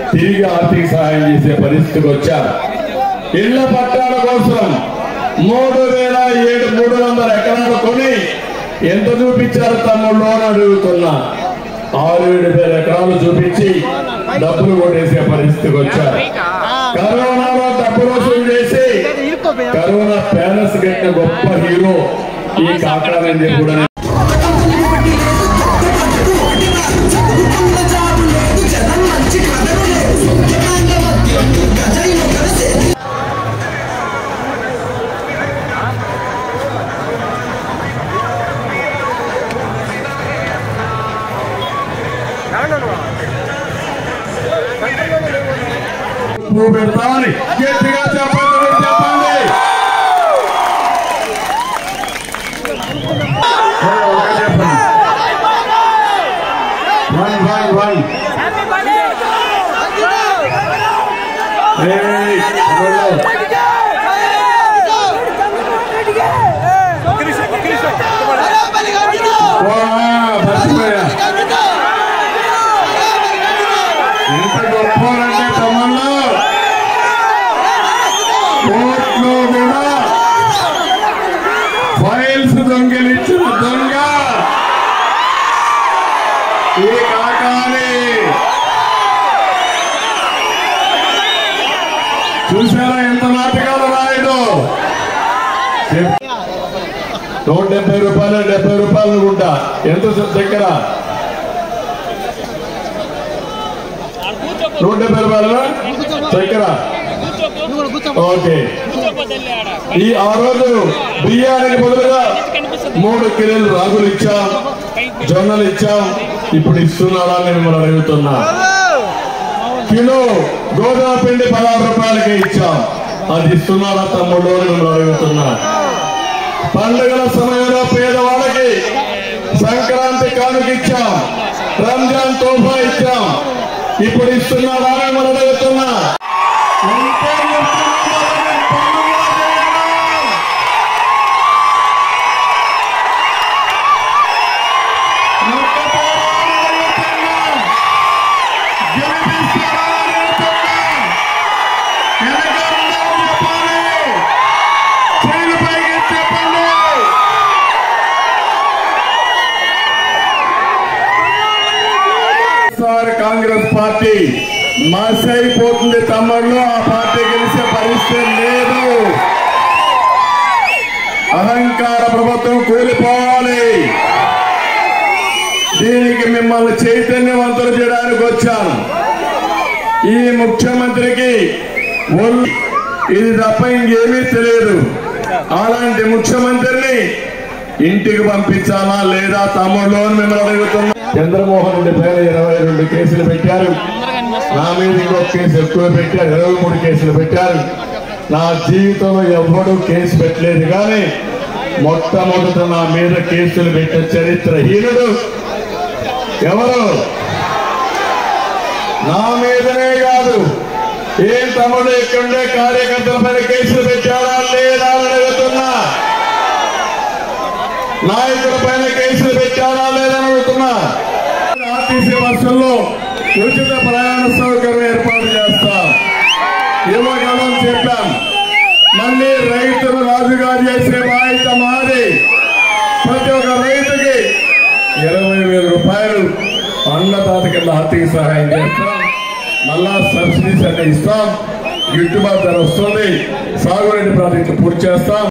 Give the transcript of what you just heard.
తిరిగి ఆర్థిక సహాయం చేసే పరిస్థితికి వచ్చారు ఇళ్ల పట్టాల కోసం మూడు వేల ఏడు మూడు వందల ఎకరాలు కొని ఎంత చూపించారు తమ్ముళ్ళు అని అడుగుతున్నా ఆరు ఏడు వేల ఎకరాలు చూపించి డబ్బులు కొట్టేసే పరిస్థితికి వచ్చారు కరోనాలో డబ్బులు వసూలు చేసి కరోనా ప్యాలెస్ కట్టిన గొప్ప హీరో ఈ కాకాలని కూడా పువ్వు పెడతామని గట్టిగా చెప్పండి మీరు చెప్పండి ఏ, ఒకటి చెప్పండి వన్ వన్ వన్ ఏయ్, ఎవరు? ఓ, మర్చిపోయా ఇంత గొప్పవారంటే తమ్ముళ్ళు కోర్టులో కూడా ఫైల్స్ దొంగిలించిన దొంగ ఈ కాకాని చూసారా ఎంత నాటకాలు రాయడు చెప్- నూట డెబ్బై రూపాయలు డెబ్బై రూపాయలు అనుకుంటా ఎంత దగ్గర నూట డెబ్బై రూపాయలు చక్కెర ఓకే ఈ ఆ రోజు బియ్యానికి బదులుగా మూడు కిలోలు రాగులు ఇచ్చాం జొన్నలు ఇచ్చాం ఇప్పుడు ఇస్తున్నాడా నేను మనం అడుగుతున్నా కిలో గోధుమ పిండి పదహారు రూపాయలకే ఇచ్చాం అది ఇస్తున్నాడా తమ్ముడు అని మనం అడుగుతున్నా పండుగల సమయంలో పేదవాళ్ళకి సంక్రాంతి కానుక ఇచ్చాం రంజాన్ తోఫా ఇచ్చాం ఇప్పుడు ఇస్తున్నాడా అని మనం అడుగుతున్నా ఉంటే ఇస్తున్నాడా అని పండుగ చేయడం. కాంగ్రెస్ పార్టీ మసైపోతుంది తమ్ముళ్ళు ఆ పార్టీ గెలిచే పరిస్థితి లేదు అహంకార ప్రభుత్వం కూలిపోవాలి దీనికి మిమ్మల్ని చైతన్యవంతులు చేయడానికి వచ్చాను ఈ ముఖ్యమంత్రికి ఒళ్ళు ఇది తప్ప ఇంకేమీ తెలియదు అలాంటి ముఖ్యమంత్రిని ఇంటికి పంపించాలా లేదా తమ్ముళ్ళు అని మిమ్మల్ని అడుగుతున్నా చంద్రమోహన్ రెడ్డి పైన ఇరవై రెండు కేసులు పెట్టారు నా మీద ఇంకొక కేసు ఎక్కువ పెట్టారు ఇరవై మూడు కేసులు పెట్టారు నా జీవితంలో ఎవ్వడూ కేసు పెట్టలేదు కానీ మొట్టమొదట నా మీద కేసులు పెట్టిన చరిత్రహీనుడు ఎవరు నా మీదనే కాదు ఏం తమ్ముడు ఇక్కడుండే కార్యకర్తల పైన కేసులు పెట్టారా లేదా అని అడుగుతున్నా నాయకుల పైన కేసులు పెట్టారా లేదని అడుగుతున్నా ఆర్టీసీ బస్సుల్లో ఉచిత ప్రయాణ సౌకర్యం ఏర్పాటు చేస్తాం ఇవ్వగలం చెప్పాం మళ్ళీ రైతులు రాజుగా చేసే బాధ్యత మాది ప్రతి ఒక్క రైతుకి ఇరవై వేల రూపాయలు అన్నదాత కింద ఆర్థిక సహాయం చేస్తాం మళ్ళా సబ్సిడీస్ అన్ని ఇస్తాం గిట్టుబాటు ధర వస్తుంది సాగునీటి ప్రాజెక్టులు పూర్తి చేస్తాం